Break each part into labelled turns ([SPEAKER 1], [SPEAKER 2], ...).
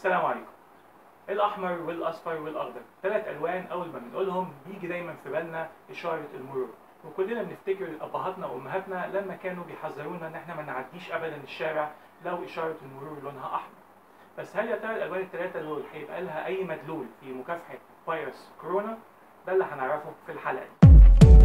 [SPEAKER 1] السلام عليكم الاحمر والاصفر والاخضر ثلاث الوان اول ما بنقولهم بيجي دايما في بالنا اشاره المرور وكلنا بنفتكر ابهاتنا وامهاتنا لما كانوا بيحذرونا ان احنا ما نعديش ابدا الشارع لو اشاره المرور لونها احمر بس هل يا ترى الالوان الثلاثه دول هيبقى لها اي مدلول في مكافحه فيروس كورونا ده اللي هنعرفه في الحلقه دي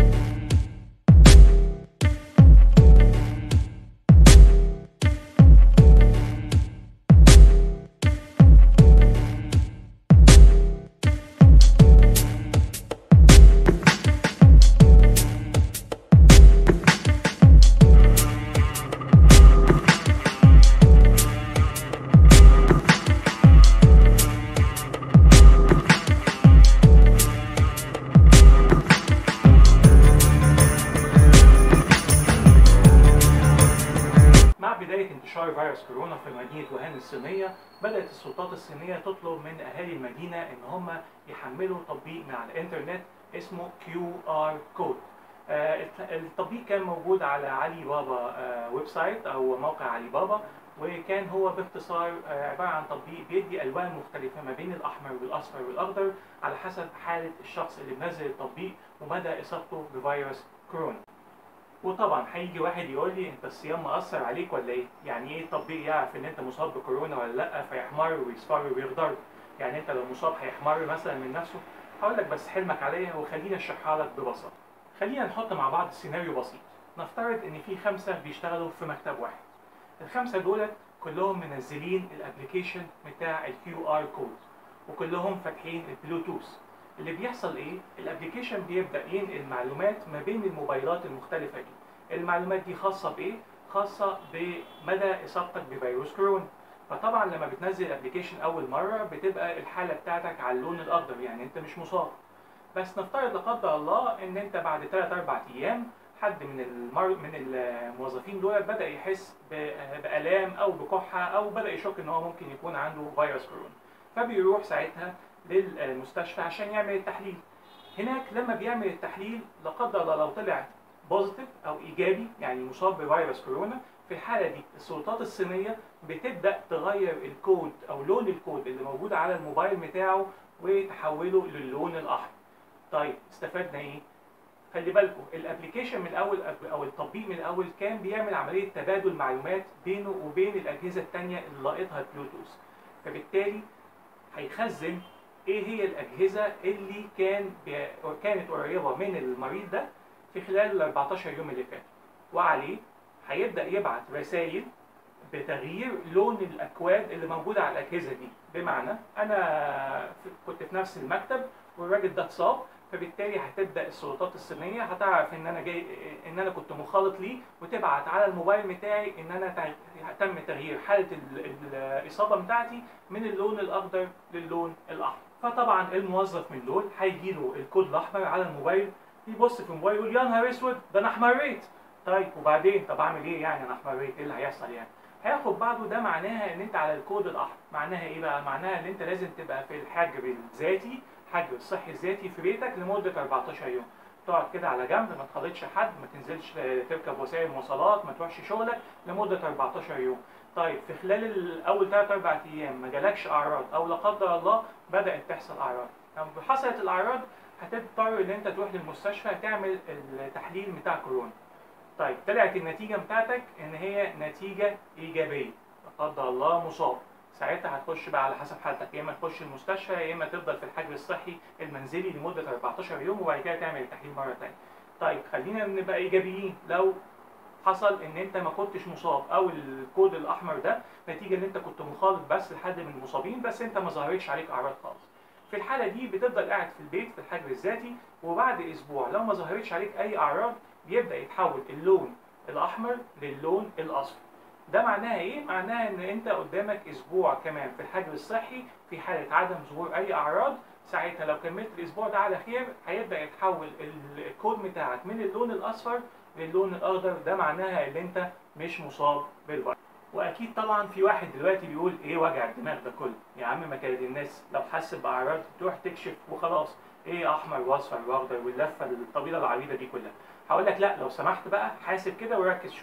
[SPEAKER 1] مع بداية انتشار فيروس كورونا في مدينة ووهان الصينية بدأت السلطات الصينية تطلب من أهالي المدينة إن هم يحملوا تطبيق من على الإنترنت اسمه QR كود التطبيق كان موجود على علي بابا آه، ويب سايت أو موقع علي بابا وكان هو باختصار آه، عبارة عن تطبيق بيدي ألوان مختلفة ما بين الأحمر والأصفر والأخضر على حسب حالة الشخص اللي منزل التطبيق ومدى إصابته بفيروس كورونا وطبعا هيجي واحد يقول لي انت الصيام مأثر عليك ولا ايه؟ يعني ايه التطبيق يعرف ان انت مصاب بكورونا ولا لا فيحمر ويصفر ويخضر؟ يعني انت لو مصاب هيحمر مثلا من نفسه؟ هقول لك بس حلمك عليا وخليني اشرحها لك ببساطه. خلينا نحط مع بعض سيناريو بسيط. نفترض ان في خمسه بيشتغلوا في مكتب واحد. الخمسه دولت كلهم منزلين الابلكيشن بتاع الكيو ار كود وكلهم فاتحين البلوتوث. اللي بيحصل ايه؟ الابلكيشن بيبدا ينقل معلومات ما بين الموبايلات المختلفه دي. المعلومات دي خاصه بايه؟ خاصه بمدى اصابتك بفيروس كورونا. فطبعا لما بتنزل الابلكيشن اول مره بتبقى الحاله بتاعتك على اللون الاخضر يعني انت مش مصاب. بس نفترض لا قدر الله ان انت بعد 3 4 ايام حد من المر... من الموظفين دول بدا يحس ب... بالام او بكحه او بدا يشك ان هو ممكن يكون عنده فيروس كورونا. فبيروح ساعتها للمستشفى عشان يعمل التحليل هناك لما بيعمل التحليل لا قدر الله لو طلع بوزيتيف او ايجابي يعني مصاب بفيروس كورونا في الحاله دي السلطات الصينيه بتبدا تغير الكود او لون الكود اللي موجود على الموبايل بتاعه وتحوله للون الاحمر طيب استفدنا ايه خلي بالكم الابلكيشن من الاول او التطبيق من الاول كان بيعمل عمليه تبادل معلومات بينه وبين الاجهزه الثانيه اللي لاقطها البلوتوث فبالتالي هيخزن ايه هي الاجهزه اللي كان كانت قريبه من المريض ده في خلال ال 14 يوم اللي فاتوا وعليه هيبدا يبعت رسائل بتغيير لون الاكواد اللي موجوده على الاجهزه دي بمعنى انا كنت في نفس المكتب والراجل ده اتصاب فبالتالي هتبدا السلطات الصينيه هتعرف ان انا جاي ان انا كنت مخالط ليه وتبعت على الموبايل بتاعي ان انا تم تغيير حاله الاصابه بتاعتي من اللون الاخضر للون الاحمر فطبعا الموظف من دول هيجي له الكود الاحمر على الموبايل يبص في الموبايل يقول يا نهار اسود ده انا احمريت طيب وبعدين طب اعمل ايه يعني انا احمريت ايه اللي هيحصل يعني هياخد بعضه ده معناها ان انت على الكود الاحمر معناها ايه بقى معناها ان انت لازم تبقى في الحجر الذاتي حجر الصحي الذاتي في بيتك لمده 14 يوم تقعد كده على جنب ما تخالطش حد ما تنزلش تركب وسائل مواصلات ما تروحش شغلك لمده 14 يوم طيب في خلال اول 3 4 ايام ما جالكش اعراض او لا قدر الله بدات تحصل اعراض لما حصلت الاعراض هتضطر ان انت تروح للمستشفى تعمل التحليل بتاع كورونا طيب طلعت النتيجه بتاعتك ان هي نتيجه ايجابيه لا قدر الله مصاب ساعتها هتخش بقى على حسب حالتك يا اما تخش المستشفى يا اما تفضل في الحجر الصحي المنزلي لمده 14 يوم وبعد كده تعمل التحليل مره ثانيه. طيب خلينا نبقى ايجابيين لو حصل ان انت ما كنتش مصاب او الكود الاحمر ده نتيجه ان انت كنت مخالط بس لحد من المصابين بس انت ما ظهرتش عليك اعراض خالص. في الحاله دي بتفضل قاعد في البيت في الحجر الذاتي وبعد اسبوع لو ما ظهرتش عليك اي اعراض بيبدا يتحول اللون الاحمر للون الاصفر. ده معناها ايه؟ معناها ان انت قدامك اسبوع كمان في الحجر الصحي في حاله عدم ظهور اي اعراض ساعتها لو كملت الاسبوع ده على خير هيبدا يتحول الكود بتاعك من اللون الاصفر للون الاخضر ده معناها ان انت مش مصاب بالفيروس. واكيد طبعا في واحد دلوقتي بيقول ايه وجع الدماغ ده كله؟ يا عم ما كانت الناس لو حست باعراض تروح تكشف وخلاص ايه احمر واصفر واخضر واللفه الطويله العريضه دي كلها. هقول لك لا لو سمحت بقى حاسب كده وركز شويه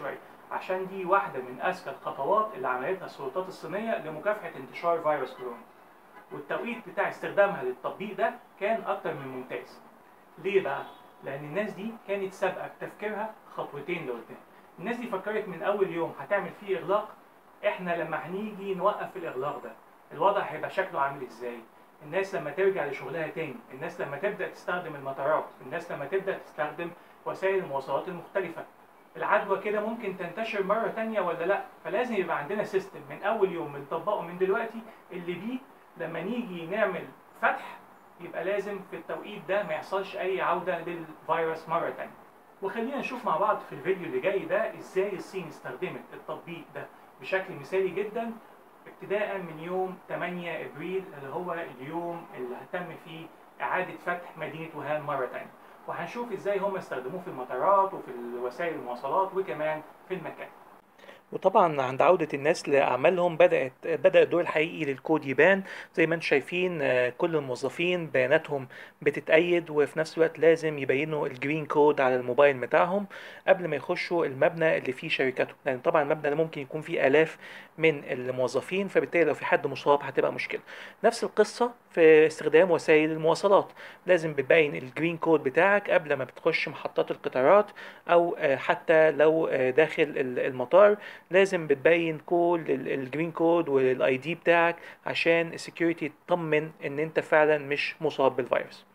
[SPEAKER 1] عشان دي واحده من اذكى الخطوات اللي عملتها السلطات الصينيه لمكافحه انتشار فيروس كورونا والتوقيت بتاع استخدامها للتطبيق ده كان اكتر من ممتاز ليه بقى لان الناس دي كانت سابقه بتفكيرها خطوتين لقدام الناس دي فكرت من اول يوم هتعمل فيه اغلاق احنا لما هنيجي نوقف الاغلاق ده الوضع هيبقى شكله عامل ازاي الناس لما ترجع لشغلها تاني الناس لما تبدا تستخدم المطارات الناس لما تبدا تستخدم وسائل المواصلات المختلفه العدوى كده ممكن تنتشر مره تانية ولا لا فلازم يبقى عندنا سيستم من اول يوم بنطبقه من دلوقتي اللي بيه لما نيجي نعمل فتح يبقى لازم في التوقيت ده ما يحصلش اي عوده للفيروس مره تانية وخلينا نشوف مع بعض في الفيديو اللي جاي ده ازاي الصين استخدمت التطبيق ده بشكل مثالي جدا ابتداء من يوم 8 ابريل اللي هو اليوم اللي هتم فيه اعاده فتح مدينه ووهان مره تانية وهنشوف ازاي هم استخدموه في المطارات وفي وسائل المواصلات وكمان في المكان
[SPEAKER 2] وطبعا عند عودة الناس لأعمالهم بدأت بدأ الدور الحقيقي للكود يبان زي ما انتم شايفين آه، كل الموظفين بياناتهم بتتأيد وفي نفس الوقت لازم يبينوا الجرين كود على الموبايل بتاعهم قبل ما يخشوا المبنى اللي فيه شركتهم لأن طبعا المبنى ده ممكن يكون فيه آلاف من الموظفين فبالتالي لو في حد مصاب هتبقى مشكلة نفس القصة في استخدام وسائل المواصلات لازم بتبين الجرين كود بتاعك قبل ما بتخش محطات القطارات أو آه، حتى لو آه، داخل ال- المطار لازم بتبين كل ال- الجرين كود والاي دي بتاعك عشان السكيورتي تطمن ان انت فعلا مش مصاب بالفيروس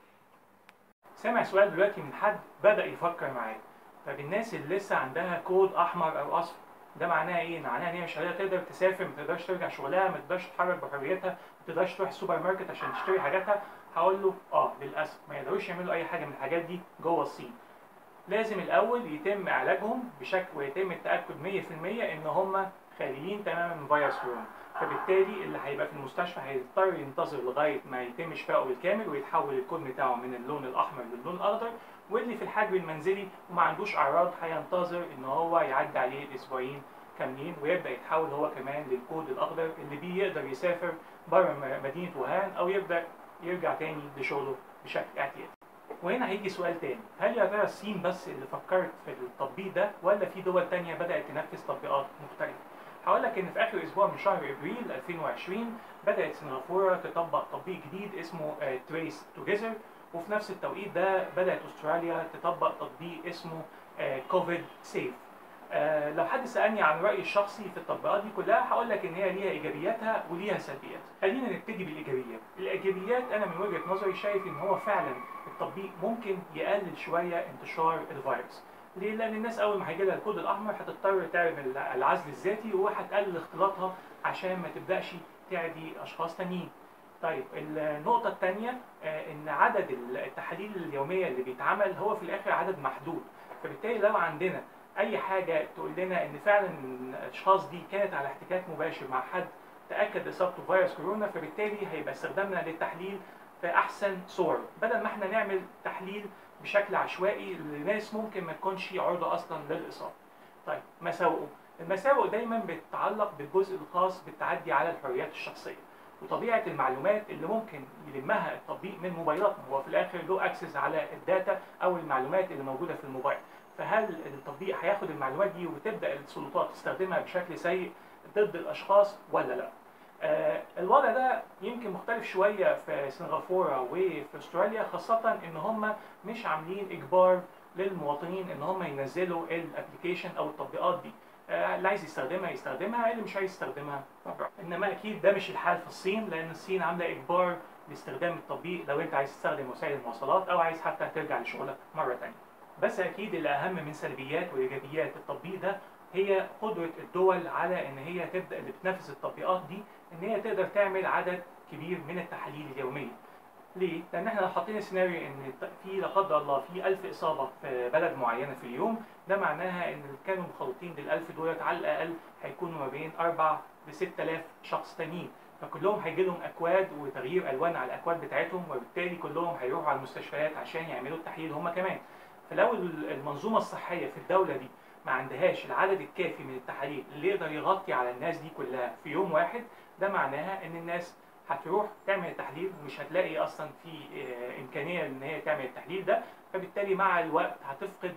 [SPEAKER 1] سامع سؤال دلوقتي من حد بدأ يفكر معايا طب الناس اللي لسه عندها كود احمر او اصفر ده معناها ايه؟ معناها ان هي مش هتقدر تسافر ما تقدرش ترجع شغلها ما تقدرش تتحرك بحريتها ما تقدرش تروح السوبر ماركت عشان تشتري حاجاتها هقول له اه للاسف ما يقدروش يعملوا اي حاجه من الحاجات دي جوه الصين لازم الاول يتم علاجهم بشكل ويتم التاكد 100% ان هم خاليين تماما من فيروس كورونا فبالتالي اللي هيبقى في المستشفى هيضطر ينتظر لغايه ما يتم شفائه بالكامل ويتحول الكود بتاعه من اللون الاحمر للون الاخضر واللي في الحجر المنزلي وما عندوش اعراض هينتظر ان هو يعدي عليه الاسبوعين كاملين ويبدا يتحول هو كمان للكود الاخضر اللي بيه يقدر يسافر بره م- مدينه ووهان او يبدا يرجع تاني لشغله بشكل اعتيادي. وهنا هيجي سؤال تاني هل يا ترى الصين بس اللي فكرت في التطبيق ده ولا في دول تانية بدأت تنفذ تطبيقات مختلفة؟ هقول لك ان في اخر اسبوع من شهر ابريل 2020 بدأت سنغافورة تطبق تطبيق جديد اسمه تريس توجذر وفي نفس التوقيت ده بدأت استراليا تطبق تطبيق اسمه كوفيد سيف آه، لو حد سألني عن رأيي الشخصي في التطبيقات دي كلها هقول لك إن هي ليها إيجابياتها وليها سلبيات. خلينا نبتدي بالإيجابيات. الإيجابيات أنا من وجهة نظري شايف إن هو فعلا التطبيق ممكن يقلل شوية انتشار الفيروس. ليه؟ لأن الناس أول ما هيجي لها الكود الأحمر هتضطر تعمل العزل الذاتي وهتقلل اختلاطها عشان ما تبدأش تعدي أشخاص تانيين. طيب النقطة الثانية إن عدد التحاليل اليومية اللي بيتعمل هو في الآخر عدد محدود. فبالتالي لو عندنا اي حاجه تقول لنا ان فعلا الاشخاص دي كانت على احتكاك مباشر مع حد تاكد اصابته بفيروس كورونا فبالتالي هيبقى استخدامنا للتحليل في احسن صور بدل ما احنا نعمل تحليل بشكل عشوائي لناس ممكن ما تكونش عرضه اصلا للاصابه. طيب مساوئه المساوئ دايما بتتعلق بالجزء الخاص بالتعدي على الحريات الشخصيه وطبيعه المعلومات اللي ممكن يلمها التطبيق من موبايلاتنا هو في الاخر له اكسس على الداتا او المعلومات اللي موجوده في الموبايل فهل التطبيق هياخد المعلومات دي وتبدا السلطات تستخدمها بشكل سيء ضد الاشخاص ولا لا؟ آه الوضع ده يمكن مختلف شويه في سنغافوره وفي استراليا خاصه ان هم مش عاملين اجبار للمواطنين ان هم ينزلوا الابلكيشن او التطبيقات دي. آه اللي عايز يستخدمها يستخدمها اللي مش عايز يستخدمها فبراحته. انما اكيد ده مش الحال في الصين لان الصين عامله اجبار لاستخدام التطبيق لو انت عايز تستخدم وسائل المواصلات او عايز حتى ترجع لشغلك مره ثانيه. بس اكيد اللي اهم من سلبيات وايجابيات التطبيق ده هي قدره الدول على ان هي تبدا اللي بتنفذ التطبيقات دي ان هي تقدر تعمل عدد كبير من التحاليل اليوميه. ليه؟ لان احنا لو حطينا سيناريو ان في لا قدر الله في 1000 اصابه في بلد معينه في اليوم ده معناها ان اللي كانوا مخلطين لل 1000 دولت على الاقل هيكونوا ما بين 4 ل 6000 شخص تانيين فكلهم هيجي لهم اكواد وتغيير الوان على الاكواد بتاعتهم وبالتالي كلهم هيروحوا على المستشفيات عشان يعملوا التحليل هم كمان. فلو المنظومه الصحيه في الدوله دي ما عندهاش العدد الكافي من التحاليل اللي يقدر يغطي على الناس دي كلها في يوم واحد ده معناها ان الناس هتروح تعمل التحليل ومش هتلاقي اصلا في امكانيه ان هي تعمل التحليل ده فبالتالي مع الوقت هتفقد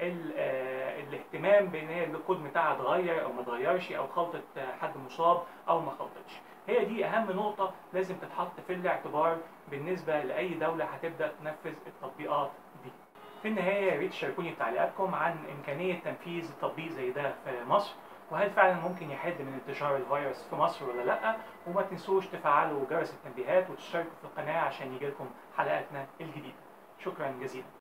[SPEAKER 1] ال- آه، الاهتمام بان هي الكود بتاعها اتغير او ما اتغيرش او خلطت آه، حد مصاب او ما خلطتش هي دي اهم نقطه لازم تتحط في الاعتبار بالنسبه لاي دوله هتبدا تنفذ التطبيقات دي في النهايه يا ريت تشاركوني بتعليقاتكم عن امكانيه تنفيذ تطبيق زي ده في مصر وهل فعلا ممكن يحد من انتشار الفيروس في مصر ولا لا وما تنسوش تفعلوا جرس التنبيهات وتشتركوا في القناه عشان يجيلكم حلقاتنا الجديده شكرا جزيلا